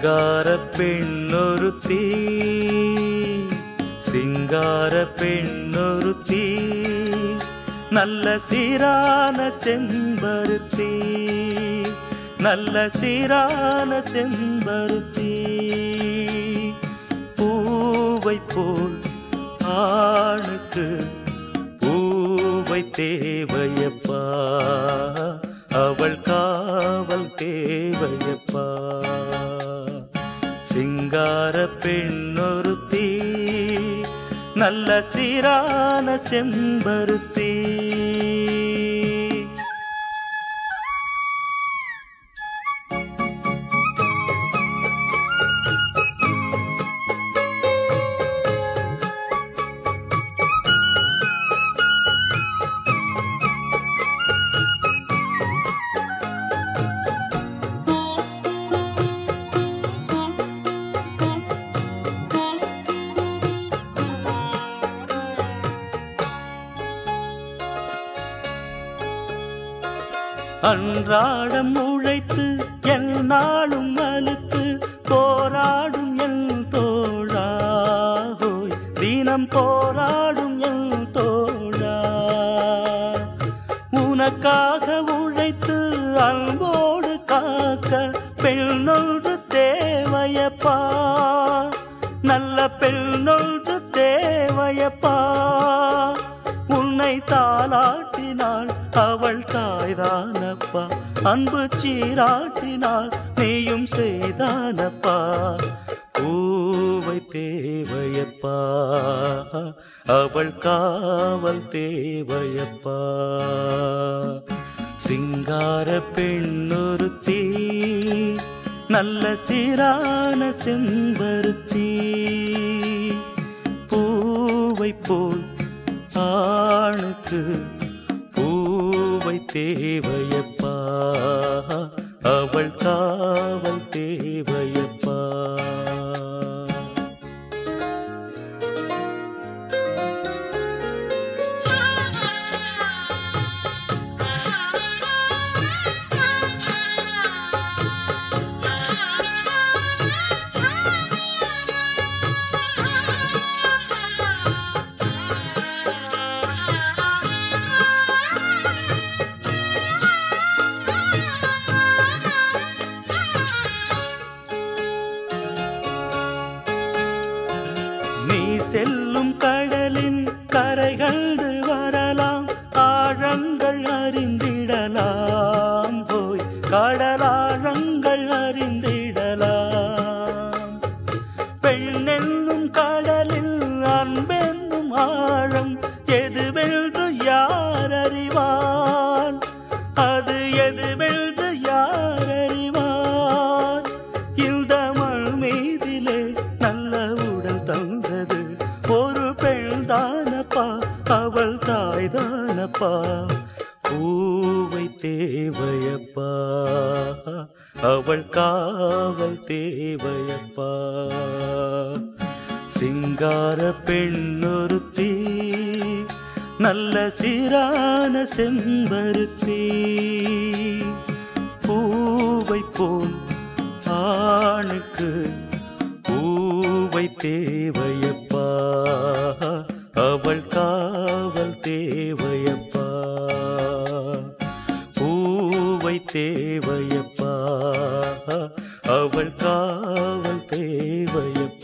சிங்கார பெண்ணொருத்தி சிங்கார பெண்ணொருத்தி நல்ல சீரான செம்பருத்தி நல்ல சீரான செம்பருத்தி பூவை போல் ஆணுக்கு பூவை தேவையப்பா அவள் காவல் தேவையப்பா சிங்கார பெண்ணொருத்தி நல்ல சீரான செம்பருத்தி அன்றாடம் உழைத்து என் நாளும் அழுத்து போராடும் என் தோழா ஹோய் தினம் போராடும் என் தோழா உனக்காக உழைத்து அன்போடு காக்க பெண்ணொன்று தேவையப்பா நல்ல பெண்ணொன்று தேவையப்பா உன்னை தாளாட்டினாள் அவள் தாய்தானப்பா அன்பு சீராட்டினாள் நீயும் செய்தானப்பா பூவை தேவையப்பா அவள் காவல் தேவையப்பா சிங்கார பெண்ணொருத்தி நல்ல சீரான செம்பருத்தி பூவை போல் ஆணுக்கு பூவை தேவையப்பா அவள் காவல் தேவையப்பா நீ செல்லும் கடலின் கரை கண்டு வரலாம் ஆழங்கள் அறிந்திடலாம் போய் கடலாழங்கள் அறிந்திடலாம் பெண்ணென்னும் கடலில் அன்பென்னும் ஆழம் எதுவென்று யார் அறிவான் அது எதுவென்று யார் அறிவான் இந்த மண் மீதிலே நல்ல உடல் தந்தது ஒரு பெண் தானப்பா அவள் தாய் தானப்பா பூவை தேவையப்பா அவள் காவல் தேவையப்பா சிங்கார பெண்ணொருத்தி நல்ல சீரான செம்பருத்தி பூவை போல் ஆணுக்கு பூவை தேவையப்பா அவள் காவல் தேவையப்பா பூவை தேவையப்பா அவள் காவல் தேவையப்பா